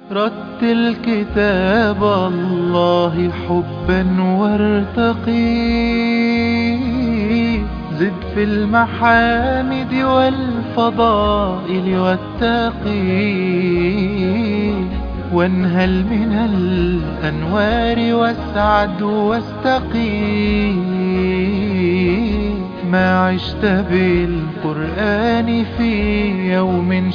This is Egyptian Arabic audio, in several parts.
رتل كتاب الله حبا وارتقي زد في المحامد والفضائل والتقي وانهل من الأنوار واسعد واستقي ما عشت بالقرآن في يوم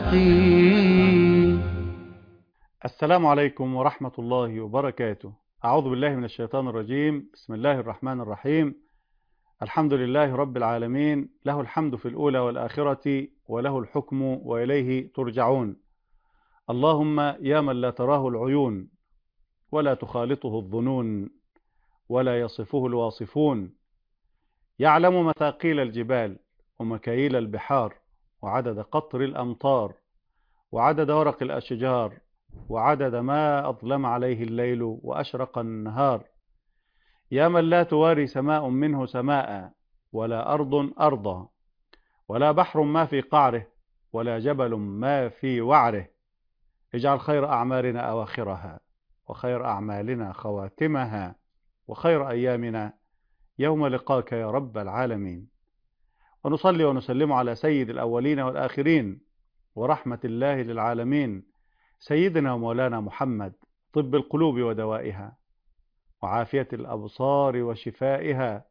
شقي السلام عليكم ورحمة الله وبركاته أعوذ بالله من الشيطان الرجيم بسم الله الرحمن الرحيم الحمد لله رب العالمين له الحمد في الأولى والآخرة وله الحكم وإليه ترجعون اللهم يا من لا تراه العيون ولا تخالطه الظنون ولا يصفه الواصفون يعلم مثاقيل الجبال ومكاييل البحار وعدد قطر الأمطار وعدد ورق الأشجار وعدد ما أظلم عليه الليل وأشرق النهار يا من لا تواري سماء منه سماء ولا أرض أرضا ولا بحر ما في قعره ولا جبل ما في وعره اجعل خير أعمالنا أواخرها وخير أعمالنا خواتمها وخير أيامنا يوم لقاك يا رب العالمين ونصلي ونسلم على سيد الأولين والآخرين ورحمة الله للعالمين سيدنا ومولانا محمد طب القلوب ودوائها وعافية الأبصار وشفائها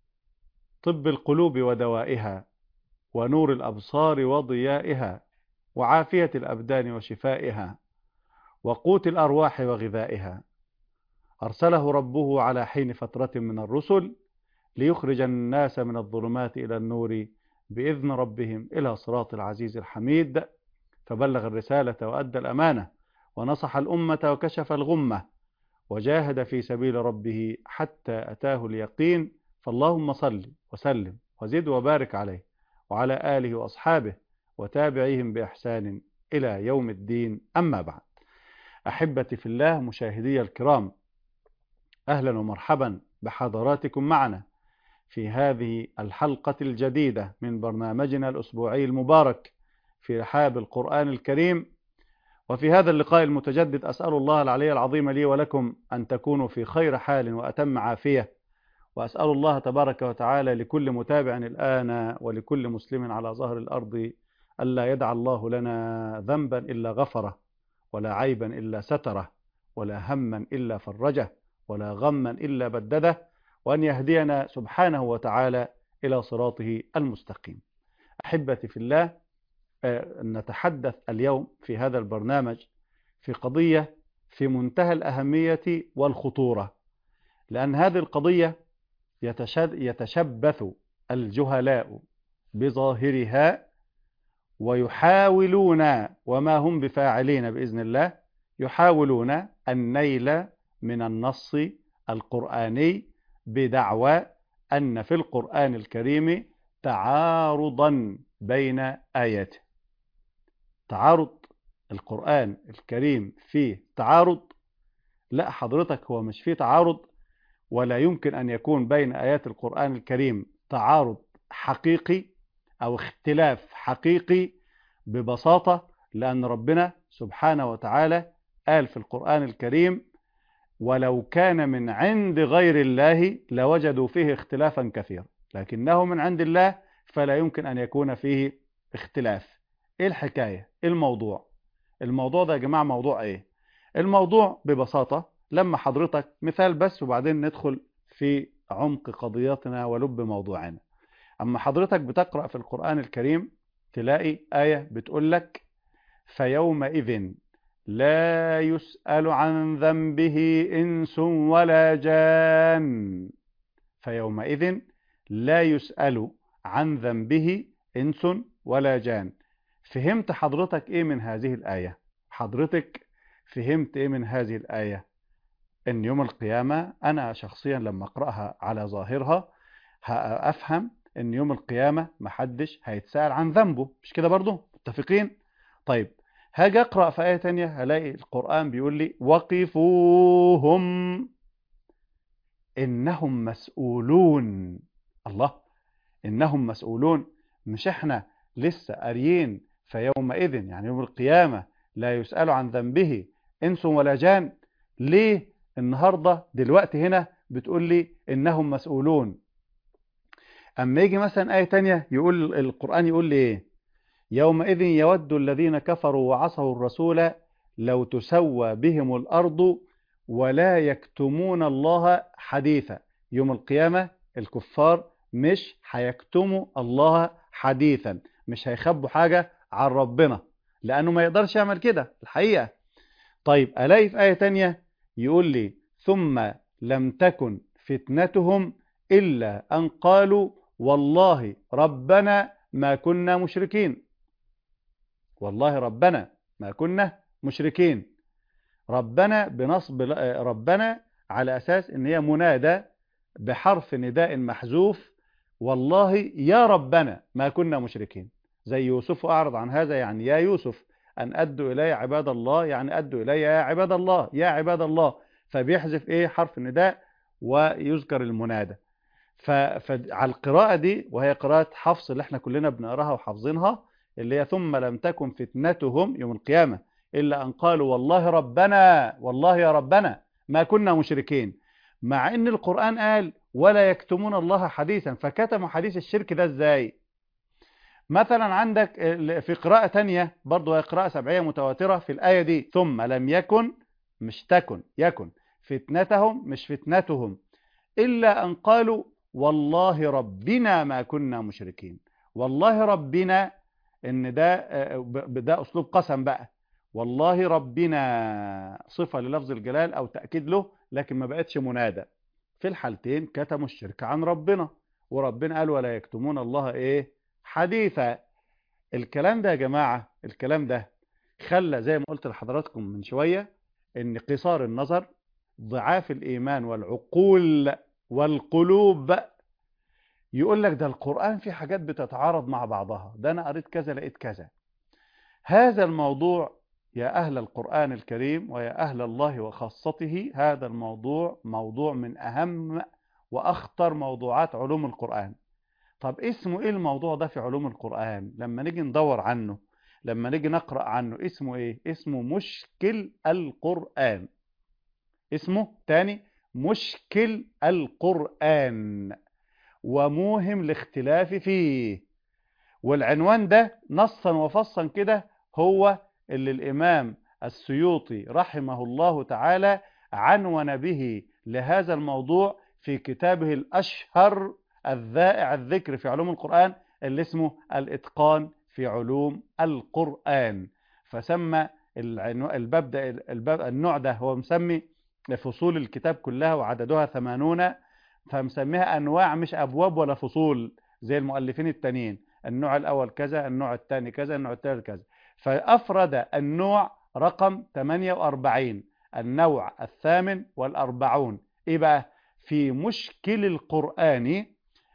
طب القلوب ودوائها ونور الأبصار وضيائها وعافية الأبدان وشفائها وقوت الأرواح وغذائها أرسله ربه على حين فترة من الرسل ليخرج الناس من الظلمات إلى النور بإذن ربهم إلى صراط العزيز الحميد فبلغ الرسالة وأدى الأمانة ونصح الأمة وكشف الغمة وجاهد في سبيل ربه حتى أتاه اليقين فاللهم صل وسلم وزد وبارك عليه وعلى آله وأصحابه وتابعيهم بإحسان إلى يوم الدين أما بعد أحبتي في الله مشاهدي الكرام أهلا ومرحبا بحضراتكم معنا في هذه الحلقة الجديدة من برنامجنا الأسبوعي المبارك في رحاب القرآن الكريم وفي هذا اللقاء المتجدد أسأل الله العلي العظيم لي ولكم أن تكونوا في خير حال وأتم عافية وأسأل الله تبارك وتعالى لكل متابع الآن ولكل مسلم على ظهر الأرض ألا يدع الله لنا ذنبا إلا غفره ولا عيبا إلا ستره ولا هما إلا فرجه ولا غما إلا بدده وأن يهدينا سبحانه وتعالى إلى صراطه المستقيم أحبتي في الله نتحدث اليوم في هذا البرنامج في قضية في منتهى الأهمية والخطورة لأن هذه القضية يتشبث الجهلاء بظاهرها ويحاولون وما هم بفاعلين بإذن الله يحاولون النيل من النص القرآني بدعوى أن في القرآن الكريم تعارضا بين آياته تعارض القرآن الكريم فيه تعارض لا حضرتك هو مش فيه تعارض ولا يمكن أن يكون بين آيات القرآن الكريم تعارض حقيقي أو اختلاف حقيقي ببساطة لأن ربنا سبحانه وتعالى قال في القرآن الكريم ولو كان من عند غير الله لوجدوا فيه اختلافا كثيرا لكنه من عند الله فلا يمكن أن يكون فيه اختلاف ايه الحكاية ايه الموضوع الموضوع ده يا جماعة موضوع ايه الموضوع ببساطة لما حضرتك مثال بس وبعدين ندخل في عمق قضياتنا ولب موضوعنا اما حضرتك بتقرأ في القرآن الكريم تلاقي آية بتقول لك فيومئذ لا يسأل عن ذنبه إنس ولا جان فيومئذ لا يسأل عن ذنبه إنس ولا جان فهمت حضرتك ايه من هذه الآية حضرتك فهمت ايه من هذه الآية ان يوم القيامة انا شخصيا لما اقرأها على ظاهرها افهم ان يوم القيامة محدش هيتسأل عن ذنبه مش كده برضو متفقين طيب هاجي اقرأ في آية تانية هلاقي القرآن بيقول لي وقفوهم انهم مسؤولون الله انهم مسؤولون مش احنا لسه قاريين فيومئذ يعني يوم القيامة لا يسأل عن ذنبه إنس ولا جان ليه النهاردة دلوقتي هنا بتقول لي إنهم مسؤولون أما يجي مثلا آية تانية يقول القرآن يقول لي إيه يومئذ يود الذين كفروا وعصوا الرسول لو تسوى بهم الأرض ولا يكتمون الله حديثا يوم القيامة الكفار مش هيكتموا الله حديثا مش هيخبوا حاجة عن ربنا لأنه ما يقدرش يعمل كده الحقيقة طيب ألاقي في آية تانية يقول لي ثم لم تكن فتنتهم إلا أن قالوا والله ربنا ما كنا مشركين والله ربنا ما كنا مشركين ربنا بنصب ربنا على أساس إن هي منادى بحرف نداء محذوف والله يا ربنا ما كنا مشركين زي يوسف أعرض عن هذا يعني يا يوسف أن أدوا إلي عباد الله يعني أدوا إلي يا عباد الله يا عباد الله فبيحذف إيه حرف النداء ويذكر المنادى فعلى القراءة دي وهي قراءة حفص اللي احنا كلنا بنقراها وحافظينها اللي هي ثم لم تكن فتنتهم يوم القيامة إلا أن قالوا والله ربنا والله يا ربنا ما كنا مشركين مع ان القرآن قال ولا يكتمون الله حديثا فكتموا حديث الشرك ده ازاي مثلا عندك في قراءة تانية برضو هي قراءة سبعية متواترة في الآية دي ثم لم يكن مش تكن يكن فتنتهم مش فتنتهم إلا أن قالوا والله ربنا ما كنا مشركين والله ربنا ان ده ده اسلوب قسم بقى والله ربنا صفة للفظ الجلال او تأكيد له لكن ما بقتش منادى في الحالتين كتموا الشرك عن ربنا وربنا قال ولا يكتمون الله ايه حديثا الكلام ده يا جماعة الكلام ده خلى زي ما قلت لحضراتكم من شوية ان قصار النظر ضعاف الايمان والعقول والقلوب يقول لك ده القرآن في حاجات بتتعارض مع بعضها ده أنا قريت كذا لقيت كذا هذا الموضوع يا أهل القرآن الكريم ويا أهل الله وخاصته هذا الموضوع موضوع من أهم وأخطر موضوعات علوم القرآن طب اسمه إيه الموضوع ده في علوم القرآن لما نيجي ندور عنه لما نيجي نقرأ عنه اسمه إيه اسمه مشكل القرآن اسمه تاني مشكل القرآن وموهم الاختلاف فيه والعنوان ده نصا وفصا كده هو اللي الإمام السيوطي رحمه الله تعالى عنون به لهذا الموضوع في كتابه الأشهر الذائع الذكر في علوم القرآن اللي اسمه الإتقان في علوم القرآن فسمى الباب ده الباب النوع ده هو مسمي فصول الكتاب كلها وعددها ثمانون فمسميها أنواع مش أبواب ولا فصول زي المؤلفين التانيين النوع الأول كذا النوع الثاني كذا النوع الثالث كذا فأفرد النوع رقم 48 النوع الثامن والأربعون إيه بقى في مشكل القرآن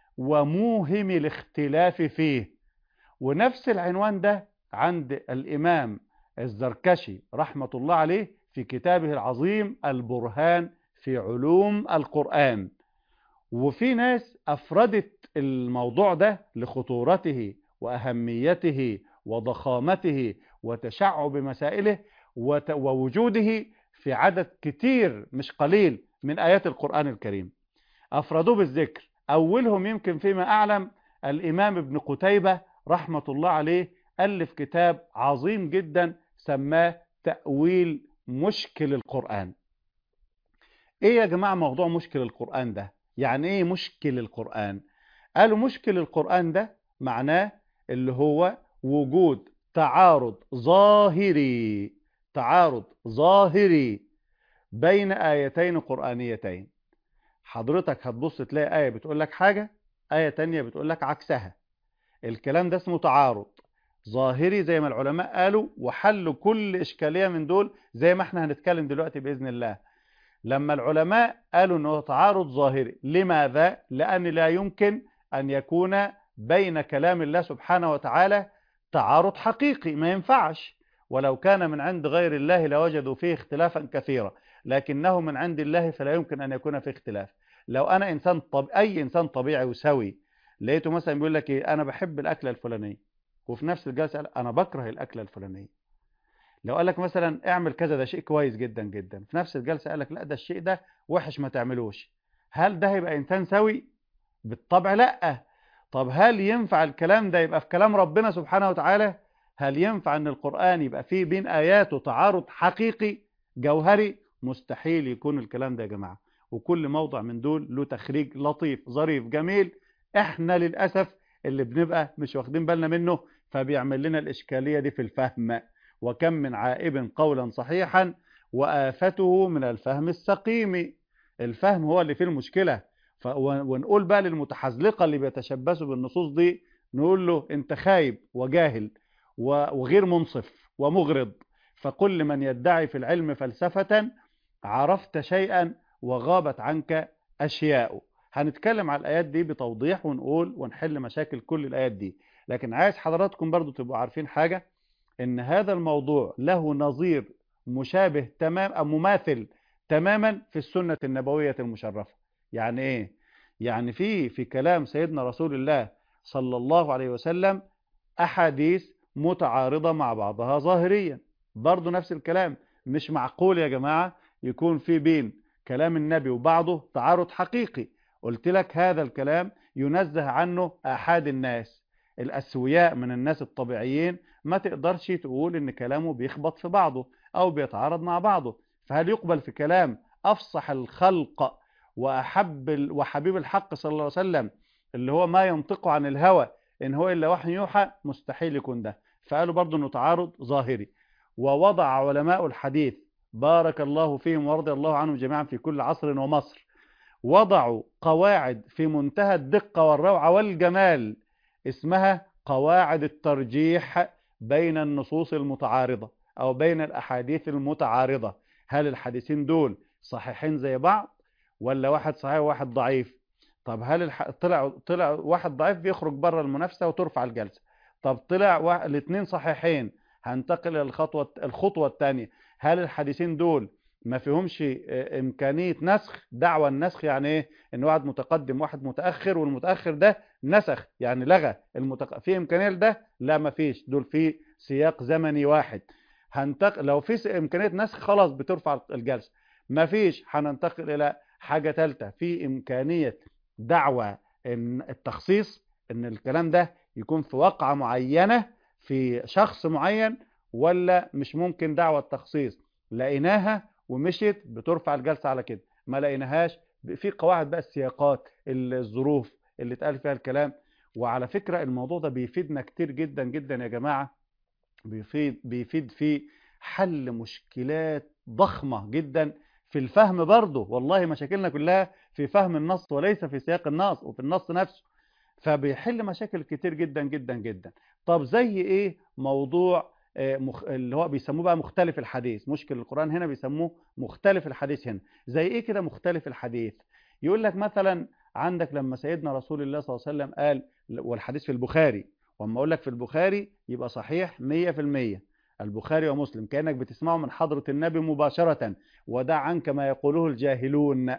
وموهم الاختلاف فيه ونفس العنوان ده عند الإمام الزركشي رحمة الله عليه في كتابه العظيم البرهان في علوم القرآن وفي ناس أفردت الموضوع ده لخطورته وأهميته وضخامته وتشعب مسائله ووجوده في عدد كتير مش قليل من آيات القرآن الكريم أفردوه بالذكر أولهم يمكن فيما أعلم الإمام ابن قتيبة رحمة الله عليه ألف كتاب عظيم جدا سماه تأويل مشكل القرآن إيه يا جماعة موضوع مشكل القرآن ده يعني إيه مشكل القرآن قالوا مشكل القرآن ده معناه اللي هو وجود تعارض ظاهري تعارض ظاهري بين آيتين قرآنيتين حضرتك هتبص تلاقي آية بتقول لك حاجة آية تانية بتقول لك عكسها الكلام ده اسمه تعارض ظاهري زي ما العلماء قالوا وحل كل إشكالية من دول زي ما احنا هنتكلم دلوقتي بإذن الله لما العلماء قالوا انه تعارض ظاهري لماذا؟ لأن لا يمكن أن يكون بين كلام الله سبحانه وتعالى تعارض حقيقي ما ينفعش ولو كان من عند غير الله لوجدوا فيه اختلافا كثيرا لكنه من عند الله فلا يمكن أن يكون فيه اختلاف لو أنا إنسان طب... أي إنسان طبيعي وسوي لقيته مثلا بيقول لك إيه أنا بحب الأكلة الفلانية وفي نفس الجلسة أنا بكره الأكلة الفلانية لو قال لك مثلا اعمل كذا ده شيء كويس جدا جدا في نفس الجلسة قال لك لا ده الشيء ده وحش ما تعملوش هل ده هيبقى إنسان سوي بالطبع لا طب هل ينفع الكلام ده يبقى في كلام ربنا سبحانه وتعالى هل ينفع ان القرآن يبقى فيه بين آياته تعارض حقيقي جوهري مستحيل يكون الكلام ده يا جماعة وكل موضع من دول له تخريج لطيف ظريف جميل احنا للأسف اللي بنبقى مش واخدين بالنا منه فبيعمل لنا الإشكالية دي في الفهم وكم من عائب قولا صحيحا وآفته من الفهم السقيم الفهم هو اللي فيه المشكلة ف... ونقول بقى للمتحزلقة اللي بيتشبثوا بالنصوص دي نقول له انت خايب وجاهل وغير منصف ومغرض فكل من يدعي في العلم فلسفة عرفت شيئا وغابت عنك أشياء هنتكلم على الآيات دي بتوضيح ونقول ونحل مشاكل كل الآيات دي لكن عايز حضراتكم برضو تبقوا عارفين حاجة ان هذا الموضوع له نظير مشابه تمام أو مماثل تماما في السنة النبوية المشرفة يعني ايه يعني في في كلام سيدنا رسول الله صلى الله عليه وسلم أحاديث متعارضة مع بعضها ظاهريا برضو نفس الكلام مش معقول يا جماعة يكون في بين كلام النبي وبعضه تعارض حقيقي قلت لك هذا الكلام ينزه عنه أحد الناس الأسوياء من الناس الطبيعيين ما تقدرش تقول ان كلامه بيخبط في بعضه او بيتعارض مع بعضه فهل يقبل في كلام أفصح الخلق وأحب وحبيب الحق صلى الله عليه وسلم اللي هو ما ينطق عن الهوى إن هو إلا وحي يوحى مستحيل يكون ده فقالوا برضو أنه تعارض ظاهري ووضع علماء الحديث بارك الله فيهم ورضي الله عنهم جميعا في كل عصر ومصر وضعوا قواعد في منتهى الدقة والروعة والجمال اسمها قواعد الترجيح بين النصوص المتعارضة أو بين الأحاديث المتعارضة هل الحديثين دول صحيحين زي بعض ولا واحد صحيح وواحد ضعيف طب هل الح... طلع طلع واحد ضعيف بيخرج بره المنافسة وترفع الجلسة طب طلع و... الاثنين صحيحين هنتقل للخطوة الخطوة الثانية هل الحديثين دول ما فيهمش إمكانية نسخ دعوة النسخ يعني إيه إن واحد متقدم واحد متأخر والمتأخر ده نسخ يعني لغى المتق... في إمكانية لده لا ما فيش دول في سياق زمني واحد هنتق... لو في إمكانية نسخ خلاص بترفع الجلسة ما فيش هننتقل إلى حاجة ثالثة في إمكانية دعوة إن التخصيص إن الكلام ده يكون في واقعة معينة في شخص معين ولا مش ممكن دعوة تخصيص لقيناها ومشيت بترفع الجلسة على كده ما لقيناهاش في قواعد بقى السياقات الظروف اللي اتقال فيها الكلام وعلى فكرة الموضوع ده بيفيدنا كتير جدا جدا يا جماعة بيفيد, بيفيد في حل مشكلات ضخمة جدا في الفهم برضه والله مشاكلنا كلها في فهم النص وليس في سياق النص وفي النص نفسه فبيحل مشاكل كتير جدا جدا جدا طب زي ايه موضوع مخ... اللي هو بيسموه بقى مختلف الحديث مشكل القرآن هنا بيسموه مختلف الحديث هنا زي ايه كده مختلف الحديث يقول لك مثلا عندك لما سيدنا رسول الله صلى الله عليه وسلم قال والحديث في البخاري واما اقول لك في البخاري يبقى صحيح 100% البخاري ومسلم كأنك بتسمعه من حضرة النبي مباشرة ودع عنك ما يقوله الجاهلون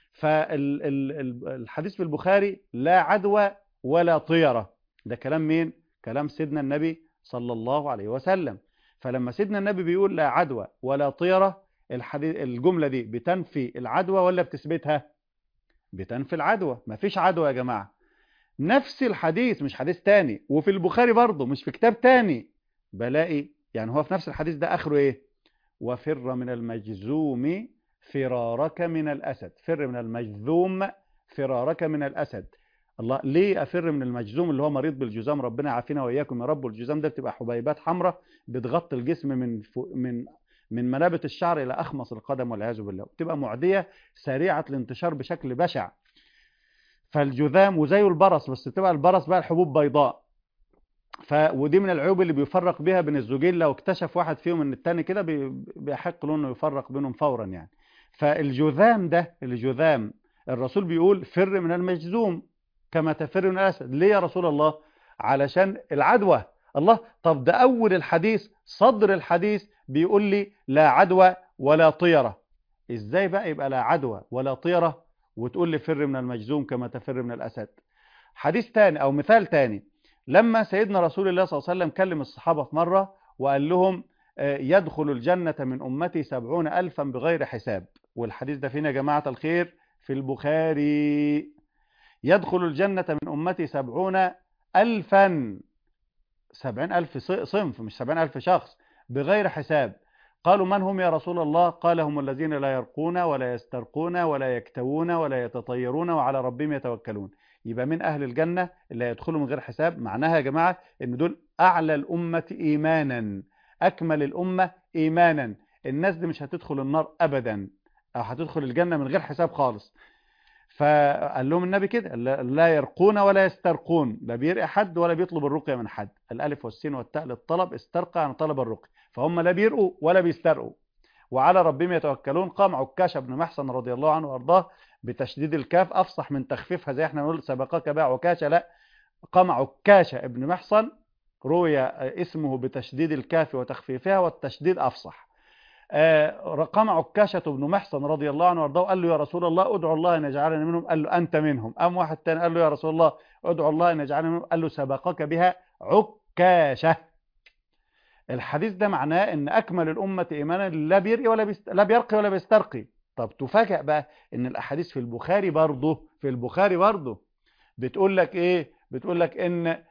فالحديث في البخاري لا عدوى ولا طيرة ده كلام مين؟ كلام سيدنا النبي صلى الله عليه وسلم فلما سيدنا النبي بيقول لا عدوى ولا طيرة الحديث الجملة دي بتنفي العدوى ولا بتثبتها بتنفي العدوى مفيش عدوى يا جماعة نفس الحديث مش حديث تاني وفي البخاري برضه مش في كتاب تاني بلاقي يعني هو في نفس الحديث ده آخره إيه وفر من المجزوم فرارك من الأسد فر من المجذوم فرارك من الأسد الله ليه أفر من المجزوم اللي هو مريض بالجزام ربنا يعافينا وإياكم يا رب الجزام ده بتبقى حبيبات حمراء بتغطي الجسم من من من منابت الشعر إلى أخمص القدم والعياذ بالله بتبقى معدية سريعة الانتشار بشكل بشع فالجذام وزي البرص بس بتبقى البرص بقى الحبوب بيضاء ف ودي من العيوب اللي بيفرق بها بين الزوجين لو اكتشف واحد فيهم ان التاني كده بيحق له انه يفرق بينهم فورا يعني فالجذام ده الجذام الرسول بيقول فر من المجذوم كما تفر من الاسد ليه يا رسول الله علشان العدوى الله طب ده اول الحديث صدر الحديث بيقول لي لا عدوى ولا طيرة ازاي بقى يبقى لا عدوى ولا طيرة وتقول لي فر من المجذوم كما تفر من الاسد حديث تاني او مثال تاني لما سيدنا رسول الله صلى الله عليه وسلم كلم الصحابة في مرة وقال لهم يدخل الجنة من أمتي سبعون ألفا بغير حساب والحديث ده فين يا جماعة الخير في البخاري يدخل الجنة من أمتي سبعون ألفا سبعين ألف صنف مش سبعين ألف شخص بغير حساب قالوا من هم يا رسول الله قال هم الذين لا يرقون ولا يسترقون ولا يكتوون ولا يتطيرون وعلى ربهم يتوكلون يبقى من أهل الجنة اللي هيدخلوا من غير حساب معناها يا جماعة ان دول أعلى الأمة إيمانا أكمل الأمة إيمانا الناس دي مش هتدخل النار أبدا أو هتدخل الجنة من غير حساب خالص فقال لهم النبي كده لا يرقون ولا يسترقون لا بيرقي حد ولا بيطلب الرقية من حد الألف والسين والتاء للطلب استرقى عن طلب الرقية فهم لا بيرقوا ولا بيسترقوا وعلى ربهم يتوكلون قام عكاشة بن محسن رضي الله عنه وارضاه بتشديد الكاف أفصح من تخفيفها زي احنا نقول سبقك بقى عكاشة لا قام عكاشة ابن محسن روي اسمه بتشديد الكاف وتخفيفها والتشديد أفصح قام عكاشة بن محسن رضي الله عنه وارضاه قال له يا رسول الله ادعو الله ان يجعلني منهم قال له أنت منهم أم واحد تاني قال له يا رسول الله ادعو الله ان يجعلني منهم قال له سبقك بها عكاشة الحديث ده معناه ان أكمل الأمة إيمانا لا بيرقي ولا بيست... لا بيرقي ولا بيسترقي طب تفاجأ بقى ان الأحاديث في البخاري برضه في البخاري برضه بتقول لك ايه بتقول لك ان آآ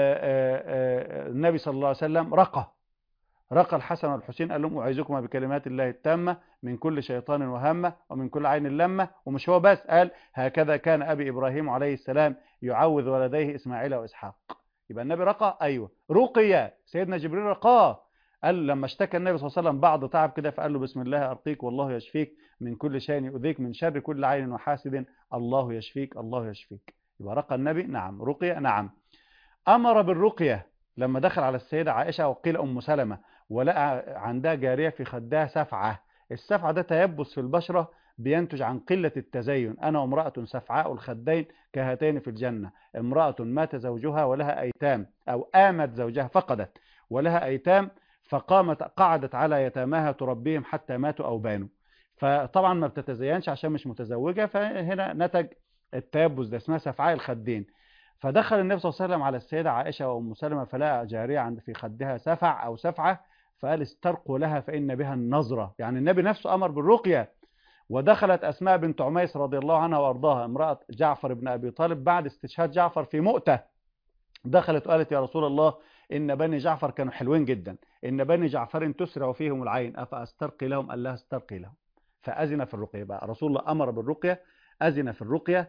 آآ النبي صلى الله عليه وسلم رقى رقى الحسن والحسين قال لهم أعيذكما بكلمات الله التامة من كل شيطان وهمة ومن كل عين لمة ومش هو بس قال هكذا كان أبي إبراهيم عليه السلام يعوذ ولديه إسماعيل وإسحاق يبقى النبي رقى أيوة رقية سيدنا جبريل رقاه قال لما اشتكى النبي صلى الله عليه وسلم بعض تعب كده فقال له بسم الله أرقيك والله يشفيك من كل شيء يؤذيك من شر كل عين وحاسد الله يشفيك الله يشفيك يبقى رقى النبي نعم رقية نعم أمر بالرقية لما دخل على السيدة عائشة وقيل أم سلمة ولقى عندها جارية في خدها سفعة السفعة ده تيبس في البشرة بينتج عن قلة التزين أنا امرأة سفعاء الخدين كهاتين في الجنة امرأة مات زوجها ولها أيتام أو آمت زوجها فقدت ولها أيتام فقامت قعدت على يتاماها تربيهم حتى ماتوا أو بانوا فطبعا ما بتتزينش عشان مش متزوجة فهنا نتج التيبس ده اسمها سفعاء الخدين فدخل النبي صلى الله عليه وسلم على السيدة عائشة وأم سلمة فلقى جارية عند في خدها سفع أو سفعة فقال استرقوا لها فإن بها النظرة يعني النبي نفسه أمر بالرقية ودخلت أسماء بنت عميس رضي الله عنها وأرضاها امرأة جعفر بن أبي طالب بعد استشهاد جعفر في مؤتة دخلت وقالت يا رسول الله إن بني جعفر كانوا حلوين جدا إن بني جعفر تسرع فيهم العين أفأسترقي لهم قال لها استرقي لهم فأذن في الرقية بقى رسول الله أمر بالرقية أذن في الرقية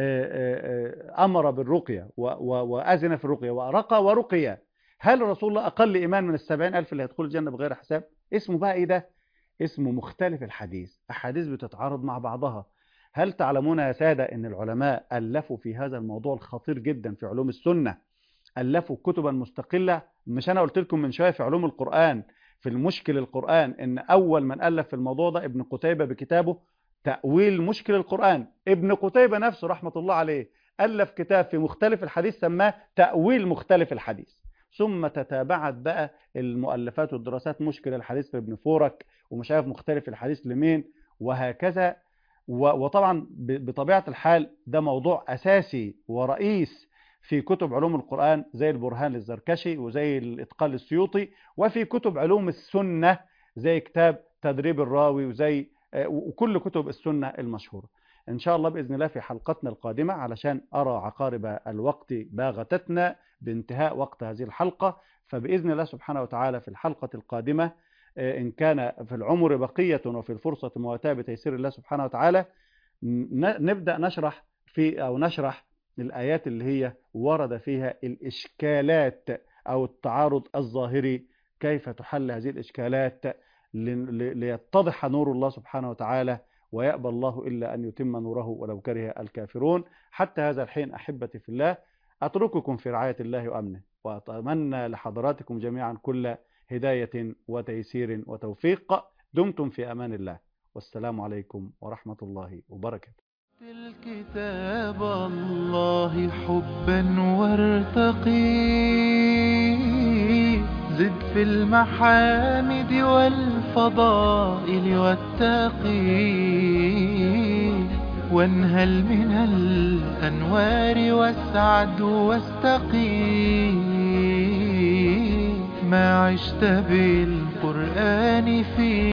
أمر بالرقية وأذن في الرقية ورقى ورقية هل رسول الله أقل إيمان من السبعين ألف اللي هيدخل الجنة بغير حساب اسمه بقى إيه ده اسمه مختلف الحديث أحاديث بتتعارض مع بعضها هل تعلمون يا سادة أن العلماء ألفوا في هذا الموضوع الخطير جدا في علوم السنة ألفوا كتبا مستقلة مش أنا قلت لكم من شوية في علوم القرآن في المشكل القرآن أن أول من ألف في الموضوع ده ابن قتيبة بكتابه تأويل مشكل القرآن ابن قتيبة نفسه رحمة الله عليه ألف كتاب في مختلف الحديث سماه تأويل مختلف الحديث ثم تتابعت بقى المؤلفات والدراسات مشكل الحديث في ابن فورك ومش عارف مختلف الحديث لمين وهكذا وطبعا بطبيعة الحال ده موضوع أساسي ورئيس في كتب علوم القرآن زي البرهان للزركشي وزي الإتقان للسيوطي وفي كتب علوم السنة زي كتاب تدريب الراوي وزي وكل كتب السنة المشهورة إن شاء الله بإذن الله في حلقتنا القادمة علشان أرى عقارب الوقت باغتتنا بانتهاء وقت هذه الحلقة فبإذن الله سبحانه وتعالى في الحلقة القادمة إن كان في العمر بقية وفي الفرصة مواتاة بتيسير الله سبحانه وتعالى نبدأ نشرح في أو نشرح الآيات اللي هي ورد فيها الإشكالات أو التعارض الظاهري كيف تحل هذه الإشكالات ليتضح نور الله سبحانه وتعالى ويأبى الله إلا أن يتم نوره ولو كره الكافرون حتى هذا الحين أحبتي في الله أترككم في رعاية الله وأمنه وأتمنى لحضراتكم جميعا كل هداية وتيسير وتوفيق دمتم في أمان الله والسلام عليكم ورحمة الله وبركاته الكتاب الله حبا وارتقي زد في المحامد والفضائل والتقي وانهل من الأنوار واسعد واستقي ما عشت بالقرآن القرآن في